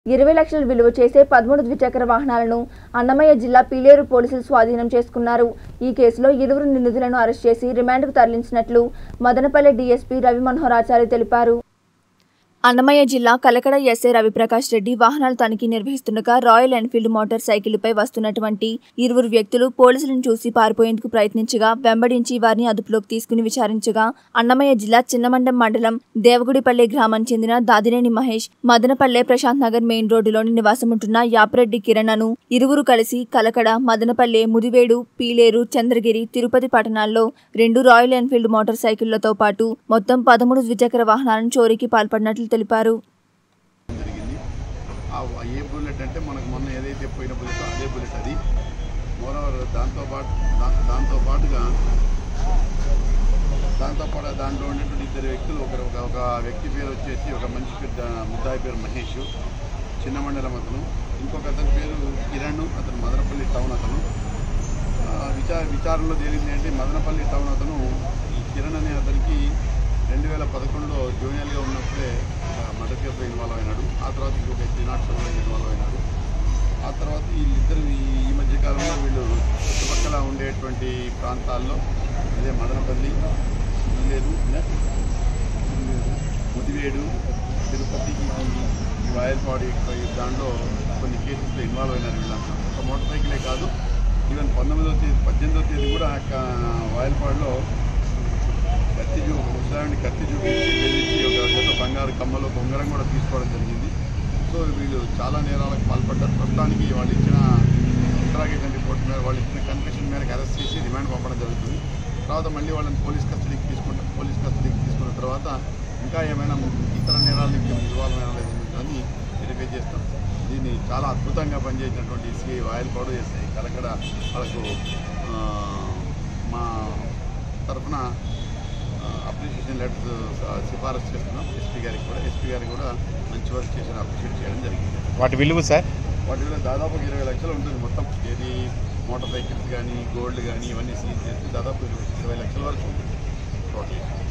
ఇరవై లక్షలు విలువ చేసే పదమూడు ద్విచక్ర వాహనాలను అన్నమయ్య జిల్లా పీలేరు పోలీసులు స్వాధీనం చేసుకున్నారు ఈ కేసులో ఇరువురు నిందితులను అరెస్ట్ చేసి రిమాండ్కు తరలించినట్లు మదనపల్లె డీఎస్పీ రవి మనోహరాచారి తెలిపారు అన్నమయ్య జిల్లా కలకడ ఎస్ఐ రవిప్రకాష్ రెడ్డి వాహనాలు తనిఖీ నిర్వహిస్తుండగా రాయల్ ఎన్ఫీల్డ్ మోటార్ సైకిల్పై వస్తున్నటువంటి ఇరువురు వ్యక్తులు పోలీసులను చూసి పారిపోయేందుకు ప్రయత్నించగా వెంబడించి వారిని అదుపులోకి తీసుకుని విచారించగా అన్నమయ్య జిల్లా చిన్నమండం మండలం దేవగుడిపల్లె గ్రామానికి చెందిన దాదినేని మహేష్ మదనపల్లె ప్రశాంత్ నగర్ మెయిన్ రోడ్డులోని నివాసముంటున్న యాపరెడ్డి కిరణ్ అను ఇరువురు కలిసి కలకడ మదనపల్లె ముదివేడు పీలేరు చంద్రగిరి తిరుపతి పట్టణాల్లో రెండు రాయల్ ఎన్ఫీల్డ్ మోటార్ సైకిళ్లతో పాటు మొత్తం పదమూడు ద్విచక్ర వాహనాలను చోరీకి పాల్పడినట్లు తెలిపారు జరిగింది ఆ ఏ బుల్లెట్ అంటే మనకు మొన్న ఏదైతే పోయిన బుల్లెట్ అదే బుల్లెట్ అది మోరవర్ దాంతో పాటు దా- దాంతో పాటుగా దాంతో పాటు దాంట్లో ఉన్నటువంటి ఇద్దరు వ్యక్తులు ఒకరు ఒక ఒక వ్యక్తి పేరు వచ్చేసి ఒక మనిషి పెద్ద ముద్దాయి పేరు మహేష్ చిన్న మండలం అతను ఇంకొక అతని పేరు కిరణ్ అతను మదనపల్లి టౌన్ అతను ఆ, విచార విచారణలో తేలింది అంటే మదనపల్లి టౌన్ అతను ఈ కిరణ్ అనే అతనికి రెండు వేల పదకొండులో జూనియర్గా ఉన్నప్పుడే మర్డర్ కేసులో ఇన్వాల్వ్ అయినాడు ఆ తర్వాత ఇంకొక త్రినాట్సంలో ఇన్వాల్వ్ అయినాడు ఆ తర్వాత వీళ్ళిద్దరు ఈ ఈ మధ్య కాలంలో వీళ్ళు చుట్టుపక్కల ఉండేటువంటి ప్రాంతాల్లో అదే మదనపల్లి ఇల్లేరు ముదివేడు తిరుపతి ఈ రాయలపాడు ఈ దాంట్లో కొన్ని కేసెస్లో ఇన్వాల్వ్ అయినారు వీళ్ళంతా ఒక మోటార్ సైకిలే కాదు ఈవెన్ పంతొమ్మిదవ తేదీ పద్దెనిమిదవ తేదీ కూడా క- వాయలపాడులో కత్తి చూ ముసలాన్ని కత్తి చూపించి బెదిరించి ఒక జత బంగారు కమ్మలు ఒక ఉంగరం కూడా తీసుకోవడం జరిగింది సో వీళ్ళు చాలా నేరాలకు పాల్పడ్డారు ప్రస్తుతానికి వాళ్ళు ఇచ్చిన ఇంట్రాగేషన్ రిపోర్ట్ మీద వాళ్ళు ఇచ్చిన కన్ఫెషన్ మేరకు అరెస్ట్ చేసి రిమాండ్ పంపడం జరుగుతుంది తర్వాత మళ్ళీ వాళ్ళని పోలీస్ కస్టడీకి తీసుకుంటాం పోలీస్ కస్టడీకి తీసుకున్న తర్వాత ఇంకా ఏమైనా ఇతర నేరాలు ఇన్వాల్వ్ అయినా లేదని అని వెరిఫై చేస్తాం దీన్ని చాలా అద్భుతంగా పనిచేసినటువంటి సిఐ వాయల్పాడు ఎస్ఐ కలకడ వాళ్ళకు ఆ, మా తరఫున అప్రిషియేషన్ లెటర్స్ సిఫారసు చేస్తున్నాం ఎస్పీ గారికి కూడా ఎస్పీ గారికి కూడా మంచి వర్క్ చేసిన అప్రిషియేట్ చేయడం జరిగింది వాటి విలువ సార్ వాటి మీద దాదాపు ఇరవై లక్షలు ఉంటుంది మొత్తం ఏది మోటార్ సైకిల్స్ కానీ గోల్డ్ కానీ ఇవన్నీ సీజ్ చేసి దాదాపు ఇరవై ఇరవై లక్షల వరకు ఉంటుంది టోటల్